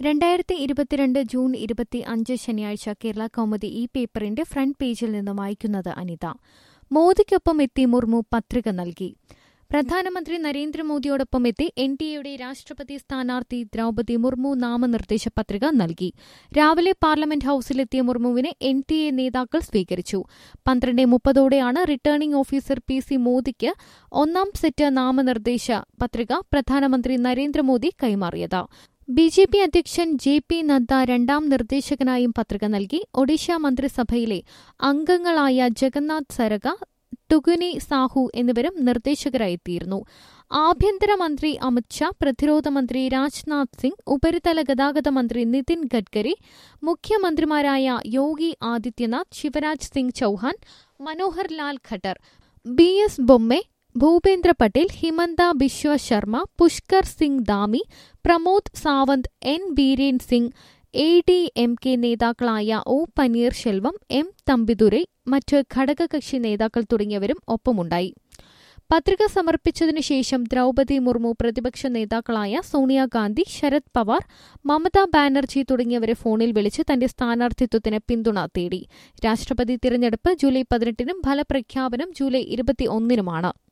രണ്ടായിരത്തി ഇരുപത്തിരണ്ട് ജൂൺ ഇരുപത്തി അഞ്ച് ശനിയാഴ്ച കേരള കൗമുദി ഈ പേപ്പറിന്റെ ഫ്രണ്ട് പേജിൽ നിന്ന് വായിക്കുന്നത് അനിത മോദിക്കൊപ്പം എത്തി മുർമു പത്രിക നൽകി പ്രധാനമന്ത്രി നരേന്ദ്രമോദിയോടൊപ്പം എത്തി എൻ ഡി എയുടെ രാഷ്ട്രപതി സ്ഥാനാർത്ഥി ദ്രൌപതി മുർമു നാമനിർദ്ദേശ പത്രിക നൽകി രാവിലെ പാർലമെന്റ് ഹൌസിലെത്തിയ മുർമുവിനെ എൻ ടി എ നേതാക്കൾ സ്വീകരിച്ചു പന്ത്രണ്ട് മുപ്പതോടെയാണ് റിട്ടേണിംഗ് ഓഫീസർ പി സി മോദിക്ക് ഒന്നാം സെറ്റ് നാമനിർദ്ദേശ പത്രിക പ്രധാനമന്ത്രി നരേന്ദ്രമോദി കൈമാറിയത് ബി ജെ പി അധ്യക്ഷൻ ജെ പി നദ്ദ രണ്ടാം നിർദ്ദേശകനായും പത്രിക നൽകി ഒഡീഷ മന്ത്രിസഭയിലെ അംഗങ്ങളായ ജഗന്നാഥ് സരക ടുഗുനി സാഹു എന്നിവരും നിർദ്ദേശകരായെത്തിയിരുന്നു ആഭ്യന്തരമന്ത്രി അമിത്ഷാ പ്രതിരോധ മന്ത്രി രാജ്നാഥ് സിംഗ് ഉപരിതല ഗതാഗത മന്ത്രി നിതിൻ ഗഡ്കരി മുഖ്യമന്ത്രിമാരായ Yogi Adityanath Shivraj Singh Chouhan Manohar Lal Khattar B S Bommai Bhupendra Patel Himanta Biswa Sarma Pushkar Singh Dhami Pramod Sawant N Biren Singh A D M K നേതാക്കളായ ഒ പനീർശെൽവം എം തമ്പിദുരൈ മറ്റ് ഘടകകക്ഷി നേതാക്കൾ തുടങ്ങിയവരും ഒപ്പമുണ്ടായി പത്രിക സമർപ്പിച്ചതിനു ശേഷം ദ്രൌപതി മുർമു പ്രതിപക്ഷ നേതാക്കളായ സോണിയാഗാന്ധി ശരത് പവാർ മമതാ ബാനർജി തുടങ്ങിയവരെ ഫോണിൽ വിളിച്ച് തന്റെ സ്ഥാനാർത്ഥിത്വത്തിന് പിന്തുണ തേടി രാഷ്ട്രപതി തിരഞ്ഞെടുപ്പ് ജൂലൈ പതിനെട്ടിനും ഫലപ്രഖ്യാപനം ജൂലൈ ഇരുപത്തിയൊന്നിനുമാണ്